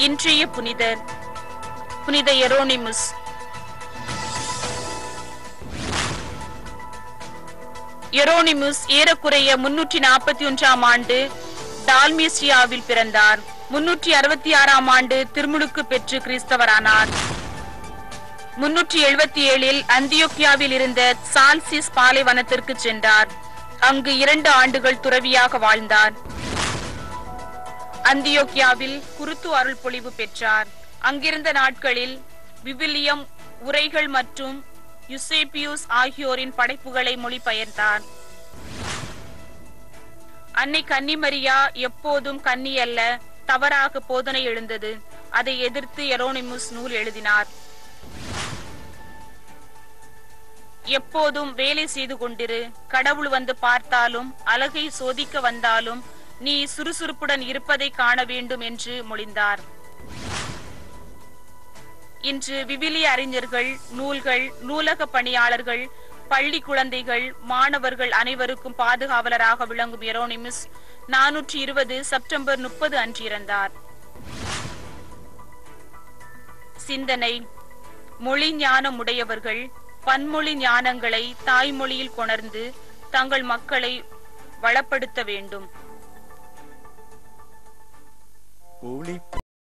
இன்றைய புனிதர் புனித எரோனிமுஸ் எரோனிமுஸ் ஏறக்குறைய முன்னூற்றி நாற்பத்தி ஒன்றாம் ஆண்டு டால்மேசியாவில் பிறந்தார் முன்னூற்றி அறுபத்தி ஆறாம் ஆண்டு திருமுழுக்கு பெற்று கிறிஸ்தவரானார் முன்னூற்றி எழுபத்தி ஏழில் அந்தியோக்கியாவில் இருந்த சால்சிஸ் பாலைவனத்திற்கு சென்றார் அங்கு இரண்டு ஆண்டுகள் துறவியாக வாழ்ந்தார் அந்தியோக்கியாவில் குருத்து அருள் பொழிவு பெற்றார் அங்கிருந்த நாட்களில் விவிலியம் உரைகள் மற்றும் யுசேபியூஸ் ஆகியோரின் படைப்புகளை மொழிபெயர்த்தார் அன்னை கன்னிமரியா எப்போதும் கன்னி அல்ல தவறாக போதனை எழுந்தது அதை எதிர்த்து எரோனிமுஸ் நூல் எழுதினார் எப்போதும் வேலை செய்து கொண்டிரு கடவுள் வந்து பார்த்தாலும் அழகை சோதிக்க வந்தாலும் நீ சுறுசுறுப்புடன் இருப்பதை காண வேண்டும் என்று மொழிந்தார் இன்று விவிலிய அறிஞர்கள் நூல்கள் நூலக பணியாளர்கள் பள்ளி குழந்தைகள் மாணவர்கள் அனைவருக்கும் பாதுகாவலராக விளங்கும் எரோனிமிஸ் நானூற்றி இருபது செப்டம்பர் முப்பது அன்று இறந்தார் சிந்தனை மொழி ஞானம் உடையவர்கள் பன்மொழி ஞானங்களை தாய்மொழியில் கொணர்ந்து தங்கள் மக்களை வளப்படுத்த வேண்டும் ஒளி